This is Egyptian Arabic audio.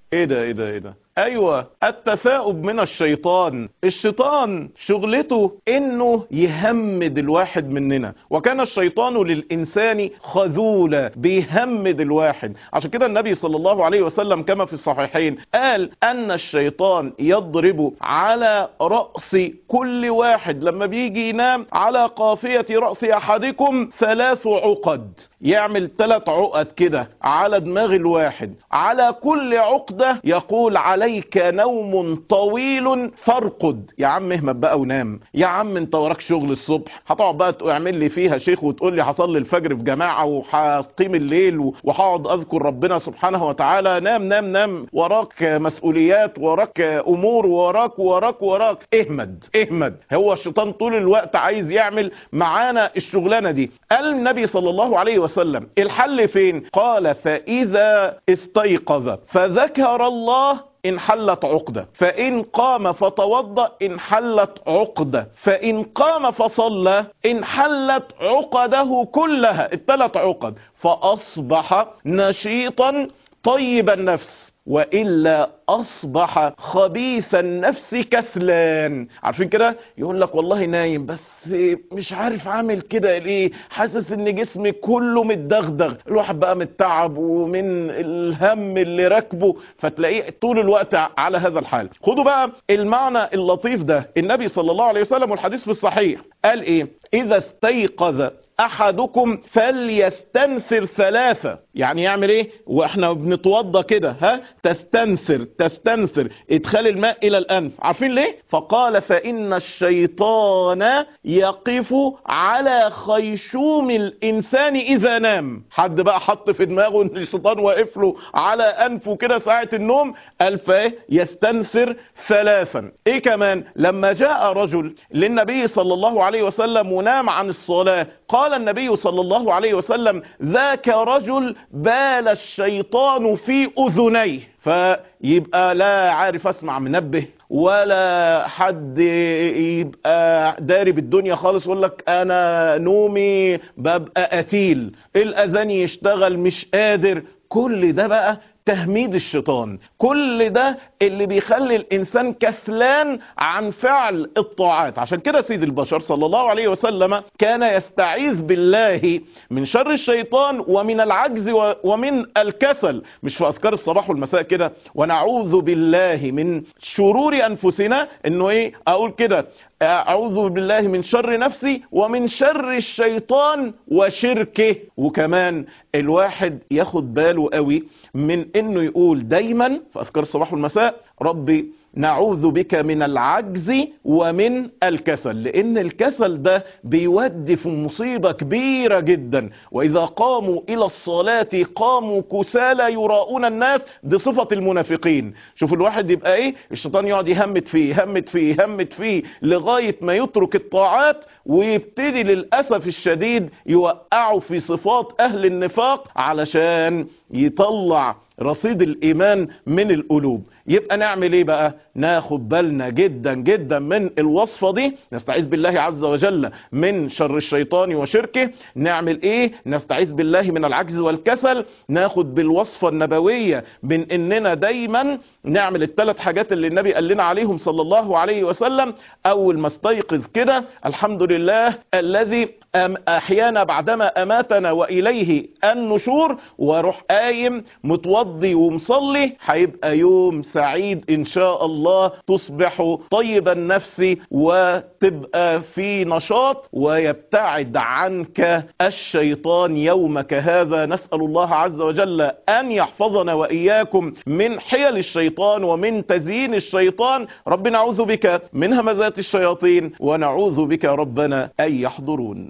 ايه ده ايه ده ايه ده ايوه التثاؤب من الشيطان الشيطان شغلته انه يهمد الواحد مننا وكان الشيطان للانسان خذولا بيهمد الواحد عشان كده النبي صلى الله عليه وسلم كما في الصحيحين قال ان الشيطان يضرب على رأس كل واحد لما بيجي ينام على قافية رأس احدكم ثلاث عقد يعمل ثلاث عقد كده على دماغ الواحد على كل عقدة يقول عليك نوم طويل فارقد يا عم اهمت بقى ونام يا عم انت وراك شغل الصبح هتقعد بقى تعمل لي فيها شيخ وتقول لي هصلي الفجر في جماعة وهقيم الليل وهقعد اذكر ربنا سبحانه وتعالى نام نام نام وراك مسؤوليات وراك امور وراك وراك وراك اهمد اهمد هو الشيطان طول الوقت عايز يعمل معانا الشغلانة دي قال النبي صلى الله عليه وسلم الحل فين قال فاذا استيقظ فذكر الله انحلت عقدة فإن قام فتوضأ انحلت عقدة فإن قام فصلى انحلت عقده كلها الثلاث عقد فأصبح نشيطا طيب النفس وإلا أصبح خبيث النفس كسلان عارفين كده يقول لك والله نايم بس مش عارف عامل كده ليه حاسس ان جسمي كله متدغدغ الواحد بقى متعب ومن الهم اللي راكبه فتلاقيه طول الوقت على هذا الحال خدوا بقى المعنى اللطيف ده النبي صلى الله عليه وسلم والحديث في الصحيح قال ايه اذا استيقظ احدكم فليستنثر ثلاثة يعني يعمل ايه واحنا بنتوضى كده ها تستنثر تستنثر ادخال الماء الى الانف عارفين ليه فقال فان الشيطان يقف على خيشوم الانسان اذا نام حد بقى حط في دماغه ان الشيطان واقف له على انفه كده ساعة النوم قال فايه يستنثر ثلاثا ايه كمان لما جاء رجل للنبي صلى الله عليه وسلم ونام عن الصلاة قال النبي صلى الله عليه وسلم ذاك رجل بال الشيطان في اذنيه فيبقى لا عارف اسمع منبه ولا حد يبقى داري بالدنيا خالص يقول لك انا نومي ببقى قتيل الاذان يشتغل مش قادر كل ده بقى تهميد الشيطان كل ده اللي بيخلي الانسان كسلان عن فعل الطاعات عشان كده سيد البشر صلى الله عليه وسلم كان يستعيذ بالله من شر الشيطان ومن العجز ومن الكسل مش في اذكار الصباح والمساء كده ونعوذ بالله من شرور انفسنا انه ايه اقول كده اعوذ بالله من شر نفسي ومن شر الشيطان وشركه وكمان الواحد ياخد باله قوي من انه يقول دايما في اذكار الصباح والمساء ربي نعوذ بك من العجز ومن الكسل لان الكسل ده بيودي في مصيبة كبيرة جدا واذا قاموا الى الصلاة قاموا كسالى يراؤون الناس دي صفة المنافقين شوفوا الواحد يبقى ايه الشيطان يقعد يهمت فيه يهمت فيه يهمت فيه لغاية ما يترك الطاعات ويبتدي للأسف الشديد يوقعوا في صفات اهل النفاق علشان يطلع رصيد الايمان من القلوب يبقى نعمل ايه بقى ناخد بالنا جدا جدا من الوصفة دي نستعيذ بالله عز وجل من شر الشيطان وشركه نعمل ايه نستعيذ بالله من العجز والكسل ناخد بالوصفة النبوية من اننا دايما نعمل الثلاث حاجات اللي النبي قال لنا عليهم صلى الله عليه وسلم اول ما استيقظ كده الحمد لله الذي احيانا بعدما اماتنا واليه النشور واروح قايم متوضي ومصلي هيبقى يوم سعيد ان شاء الله تصبح طيب النفس وتبقى في نشاط ويبتعد عنك الشيطان يومك هذا نسأل الله عز وجل ان يحفظنا واياكم من حيل الشيطان ومن تزيين الشيطان ربنا نعوذ بك من همزات الشياطين ونعوذ بك ربنا ان يحضرون